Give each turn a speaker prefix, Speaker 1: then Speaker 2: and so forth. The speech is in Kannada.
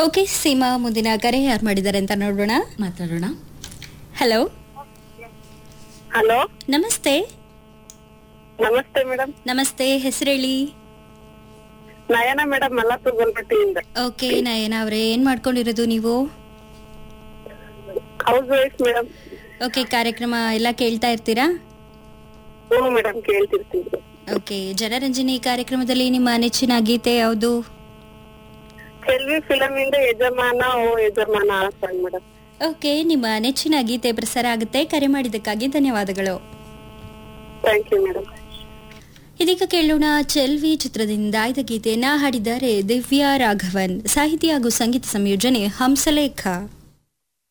Speaker 1: ಓಕೆ ಸೀಮಾ ಮುಂದಿನ ಕರೆ ಯಾರು ಮಾಡಿದ್ದಾರೆ ಅಂತ ನೋಡೋಣ
Speaker 2: ಮಾತಾಡೋಣ
Speaker 1: ಹಲೋ
Speaker 3: ಹಲೋ
Speaker 1: ನಮಸ್ತೆ
Speaker 3: ನಮಸ್ತೆ ಮೇಡಮ್
Speaker 1: ನಮಸ್ತೆ ಹೆಸರೇಳಿ
Speaker 3: ನಯನ ಮೇಡಮ್ ಮಲ್ಲಾಪುರ್ ಗೋಲ್ಪಟ್ಟಿಯಿಂದ
Speaker 1: ಓಕೆ ನಯನ ಅವರೇ ಏನ್ ಮಾಡ್ಕೊಂಡಿರೋದು ನೀವು
Speaker 3: ಹೌಸ್ ವೈಫ್ ಮೇಡಮ್
Speaker 1: ಓಕೆ ಕಾರ್ಯಕ್ರಮ ಎಲ್ಲ ಕೇಳ್ತಾ ಇರ್ತೀರಾ
Speaker 3: ಹ್ಞೂ ಮೇಡಮ್ ಕೇಳ್ತಿರ್ತೀವಿ
Speaker 1: ಓಕೆ ಜನರಂಜನಿ ಕಾರ್ಯಕ್ರಮದಲ್ಲಿ ನಿಮ್ಮ ನೆಚ್ಚಿನ ಗೀತೆ ಯಾವುದು
Speaker 3: ಚೆಲ್ವಿ ಫಿಲಮ್ ಇಂದ ಯಜಮಾನ ಓ ಯಜಮಾನ ಆ ಸಾಂಗ್ ಮೇಡಮ್
Speaker 1: ಓಕೆ ನಿಮ್ಮ ನೆಚ್ಚಿನ ಗೀತೆ ಪ್ರಸಾರ ಆಗುತ್ತೆ ಕರೆ ಮಾಡಿದ್ದಕ್ಕಾಗಿ ಧನ್ಯವಾದಗಳು
Speaker 3: ಥ್ಯಾಂಕ್ ಯು ಮೇಡಮ್
Speaker 1: ಇದೀಗ ಕೇಳೋಣ ಚೆಲ್ವಿ ಚಿತ್ರದಿಂದ ಆಯ್ದ ಗೀತೆಯನ್ನ ಹಾಡಿದ್ದಾರೆ ದಿವ್ಯಾ ರಾಘವನ್ ಸಾಹಿತ್ಯ ಹಾಗೂ ಸಂಗೀತ ಸಂಯೋಜನೆ ಹಂಸಲೇಖ